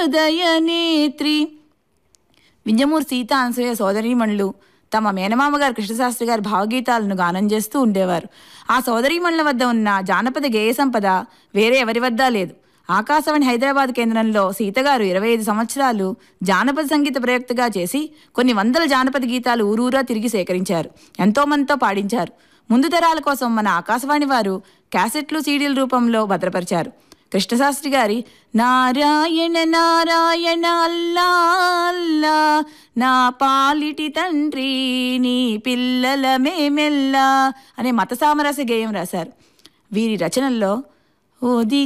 హృదయ నేత్రి వింజమూరు సీత అనసూయ సోదరీమణులు తమ మేనమామ గారు కృష్ణశాస్త్రి గారి భావగీతాలను గానం చేస్తూ ఉండేవారు ఆ సోదరీమణుల వద్ద ఉన్న జానపద గేయ సంపద వేరే ఎవరి వద్ద లేదు ఆకాశవాణి హైదరాబాద్ కేంద్రంలో సీతగారు ఇరవై ఐదు సంవత్సరాలు జానపద సంగీత ప్రయుక్తగా చేసి కొన్ని వందల జానపద గీతాలు ఊరూరా తిరిగి సేకరించారు ఎంతో మందితో పాడించారు ముందు తరాల కోసం మన ఆకాశవాణి వారు క్యాసెట్లు సీడీల రూపంలో భద్రపరిచారు కృష్ణశాస్త్రి గారి నారాయణ నారాయణ అల్లా అల్లా నా పాలిటి తండ్రి నీ పిల్లల మేమెల్లా అనే మత సామరస్య గేయం రాశారు వీరి రచనల్లో ఓది